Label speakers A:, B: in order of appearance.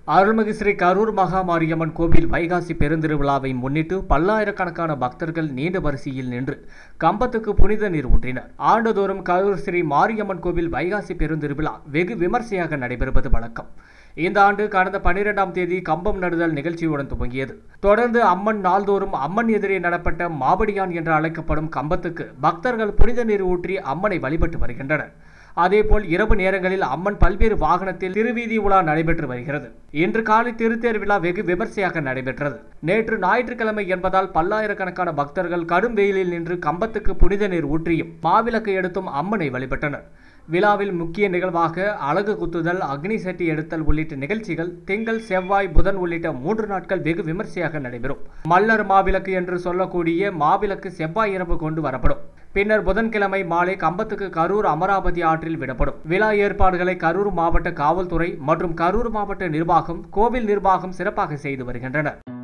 A: அருள்மிகு ஸ்ரீ கரூர் மகாமாரியம்மன் கோவில் வைகாசி பெருந்திருவிழாவை முன்னிட்டு பல்லாயிரக்கணக்கான பக்தர்கள் நீண்ட வரிசையில் நின்று கம்பத்துக்கு புனித நீர் ஊற்றினர் ஆண்டுதோறும் கரூர் ஸ்ரீ மாரியம்மன் கோவில் வைகாசி பெருந்திருவிழா வெகு விமர்சையாக நடைபெறுவது வழக்கம் இந்த ஆண்டு கடந்த பன்னிரெண்டாம் தேதி கம்பம் நடுதல் நிகழ்ச்சியுடன் துவங்கியது தொடர்ந்து அம்மன் நாள்தோறும் அம்மன் எதிரே நடப்பட்ட மாபடியான் என்று அழைக்கப்படும் கம்பத்துக்கு பக்தர்கள் புனித நீர் ஊற்றி அம்மனை வழிபட்டு வருகின்றனர் அதேபோல் இரவு நேரங்களில் அம்மன் பல்வேறு வாகனத்தில் திருவீதி உலா நடைபெற்று வருகிறது இன்று காலை திருத்தேர் விழா வெகு விமர்சையாக நடைபெற்றது நேற்று ஞாயிற்றுக்கிழமை என்பதால் பல்லாயிரக்கணக்கான பக்தர்கள் கடும் வெயிலில் நின்று கம்பத்துக்கு புனித நீர் ஊற்றியும் மாவிளக்கு எடுத்தும் அம்மனை வழிபட்டனர் விழாவில் முக்கிய நிகழ்வாக அழகு குத்துதல் அக்னி சட்டி எடுத்தல் உள்ளிட்ட நிகழ்ச்சிகள் திங்கள் செவ்வாய் புதன் உள்ளிட்ட மூன்று நாட்கள் வெகு விமர்சையாக நடைபெறும் மல்லர் மாவிளக்கு என்று சொல்லக்கூடிய மாவிளக்கு செவ்வாய் இரவு கொண்டு வரப்படும் பின்னர் புதன்கிழமை மாலை கம்பத்துக்கு கரூர் அமராவதி ஆற்றில் விடப்படும் விழா ஏற்பாடுகளை கரூர் மாவட்ட காவல்துறை மற்றும் கரூர் மாவட்ட நிர்வாகம் கோவில் நிர்வாகம் சிறப்பாக செய்து வருகின்றனர்